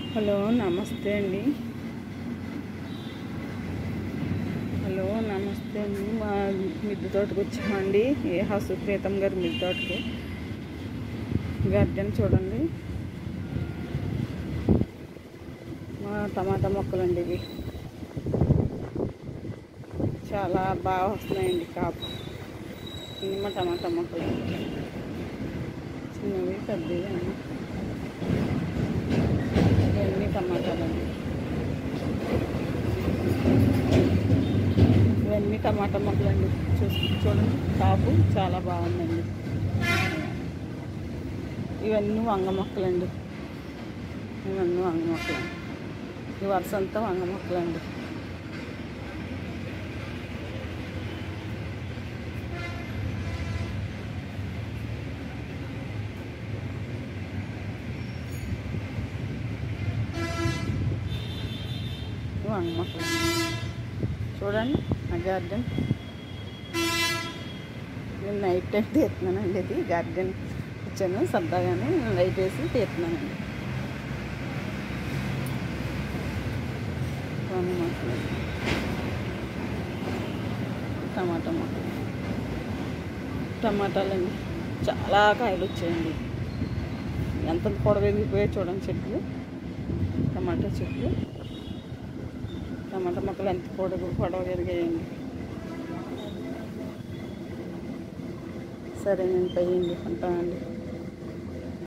hello నమస్తే అండి hello నమస్తే అండి మా మిద్దె తోటకు వచ్చామండి ఏ హసు ప్రీతం గారి మిద్దె తోటకి గార్డెన్ చూడండి మా టమాటా మొక్కలండి ఇవి చాలా బాగా వస్తున్నాయండి కాపు ఇవి మా టమాటా మొక్కలు చిన్నవి పెద్దవి అన్నీ ఇవన్నీ టమాటాలండి ఇవన్నీ టమాటా మొక్కలండి చూసి చూడండి కాపు చాలా బాగుందండి ఇవన్నీ వంగ మొక్కలండి ఇవన్నీ వంగ మొక్కలు ఈ వరుస అంతా వంగ మొక్కలండి ఇవి వంగ మొక్కలు చూడండి ఆ గార్డెన్ నేను నైట్ టైం తీస్తున్నానండి ఇది గార్డెన్ వచ్చాను సరదాగానే లైట్ వేసి తీస్తున్నానండి వంగ మొక్కలు టమాటా మొక్కలు టమాటాలండి చాలా కాయలు వచ్చాయండి ఎంత పొడవు ఎదిగిపోయాయి చూడండి చెట్లు టమాటా చెట్లు టమాటా మొక్కలు ఎంత పొడవు పొడవు ఎదిగాయండి సరేనండి పయ్యండి ఉంటామండి